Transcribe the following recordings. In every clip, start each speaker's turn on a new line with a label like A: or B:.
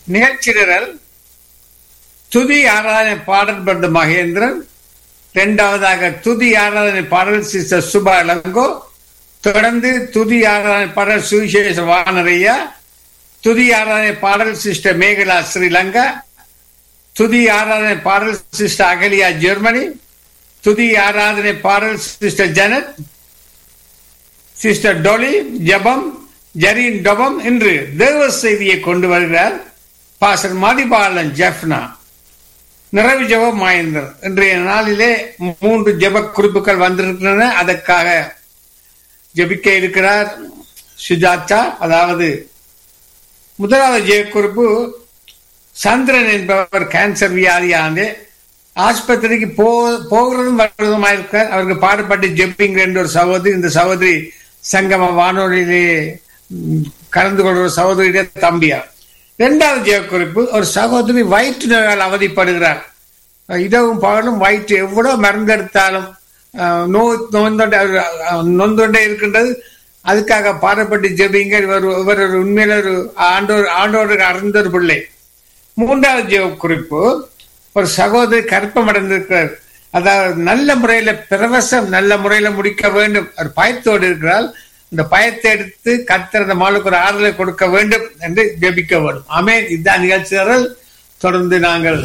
A: நிகழ்ச்சி நிரல் துதி ஆராதனை பாடல் பண்டு மகேந்திரன் இரண்டாவதாக துதி ஆராதனை பாடல் சிஸ்டர் சுபா இளங்கோ தொடர்ந்து துதி ஆராதனை பாடல் சுவிசேஷ வானரையா துதி ஆராதனை பாடல் சிஸ்டர் மேகலா ஸ்ரீலங்கா துதி ஆராதனை பாடல் சிஸ்டர் அகலியா ஜெர்மனி துதி ஆராதனை பாடல் சிஸ்டர் ஜனத் சிஸ்டர் டொலி ஜபம் ஜரீன் டொபம் என்று தேவ செய்தியை கொண்டு வருகிறார் பாசர் மதிபாலன் ஜெஃப்னா நிறைவு ஜெபம் மாயந்தர் இன்றைய நாளிலே மூன்று ஜெப குறிப்புகள் வந்திருக்கின்றன அதற்காக ஜெபிக்க இருக்கிறார் சுஜாதா அதாவது முதலாவது ஜெய குறிப்பு சந்திரன் என்பவர் கேன்சர் வியாதியானது ஆஸ்பத்திரிக்கு போ போகிறதும் வருவதுமா இருக்கார் அவருக்கு பாடுபட்டு ஜெப்பிங் என்ற ஒரு சகோதரி இந்த சகோதரி சங்கம வானொலியிலே கலந்து கொள்கிற சகோதரியுடைய தம்பியார் இரண்டாவது ஜெயக்குறிப்பு ஒரு சகோதரி வயிற்று நோயால் அவதிப்படுகிறார் இதவும் பகலும் வயிற்று எவ்வளவு மருந்தெடுத்தாலும் நோய் நோந்தொண்டே நொந்தொண்டே இருக்கின்றது அதுக்காக பாடப்பட்டு ஜெபிங்க இவர் இவர் ஒரு உண்மையில ஒரு ஆண்டோர் ஆண்டோடு அறிந்த ஒரு பிள்ளை மூன்றாவது ஜெய குறிப்பு ஒரு சகோதரி கற்பம் அடைந்திருக்கிறார் அதாவது நல்ல முறையில பிரவசம் நல்ல முறையில முடிக்க வேண்டும் ஒரு பயத்தோடு இருக்கிறால் இந்த பயத்தை எடுத்து கத்தர் அந்த மாலுக்கு ஒரு ஆறுதலை கொடுக்க வேண்டும் என்று ஜெபிக்க வேண்டும் அமேன் இதுதான் நிகழ்ச்சிகள் தொடர்ந்து நாங்கள்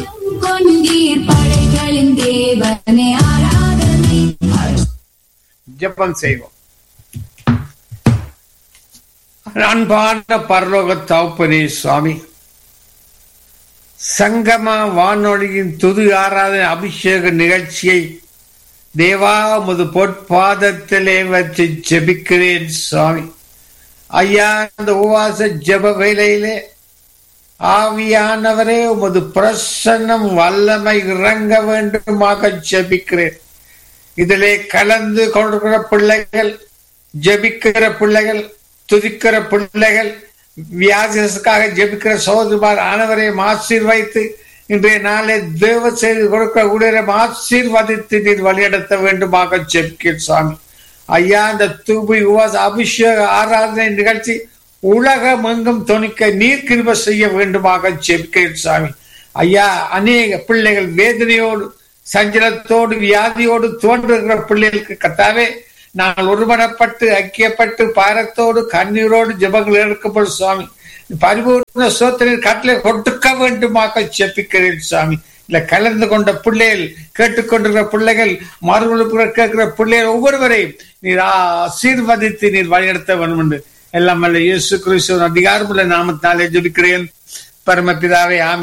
A: ஜெபம் செய்வோம் அன்பான பரலோக தௌப்பனே சுவாமி சங்கம வானொலியின் துது ஆராதனை அபிஷேக நிகழ்ச்சியை தேவா உமது பொற்பாதத்திலே வச்சு ஜெபிக்கிறேன் சுவாமி ஐயா இந்த உவாச ஜெப வேலையிலே ஆவியானவரே உமது பிரசன்னம் வல்லமை இறங்க வேண்டுமாக ஜெபிக்கிறேன் இதிலே கலந்து கொள்கிற பிள்ளைகள் ஜெபிக்கிற பிள்ளைகள் துதிக்கிற பிள்ளைகள் வியாதிக்காக ஜெபிக்கிற சோதரிமார் ஆனவரையும் ஆசீர்வைத்து இன்றைய நாளை தேவ செய்து கொடுக்க ஊழியரை ஆசீர்வதித்து நீர் வழிநடத்த வேண்டுமாக ஜெபிக்கிறேன் சுவாமி ஐயா இந்த தூபி உவாச அபிஷேக ஆராதனை நிகழ்ச்சி உலகம் எங்கும் துணிக்க நீர் கிருப செய்ய வேண்டுமாக ஜெபிக்கிறேன் சுவாமி ஐயா அநேக பிள்ளைகள் வேதனையோடு சஞ்சலத்தோடு வியாதியோடு தோன்றுகிற பிள்ளைகளுக்கு கத்தாவே நாங்கள் ஒருமனப்பட்டு ஐக்கியப்பட்டு பாரத்தோடு கண்ணீரோடு ஜபங்கள் எடுக்கப்படும் சுவாமி பரிபூர்ண சோத்திரின் கட்டளை கொடுக்க வேண்டுமாக செப்பிக்கிறேன் சுவாமி இல்ல கலந்து கொண்ட பிள்ளைகள் கேட்டுக்கொண்டிருக்கிற பிள்ளைகள் மறுபடியும் கேட்கிற பிள்ளைகள் ஒவ்வொருவரையும் நீர் ஆசீர்வதித்து நீர் வழிநடத்த வேண்டும் என்று எல்லாம் அல்ல இயேசு கிறிஸ்துவ அதிகாரமுள்ள நாமத்தாலே ஜெபிக்கிறேன் பரமபிதாவே ஆமே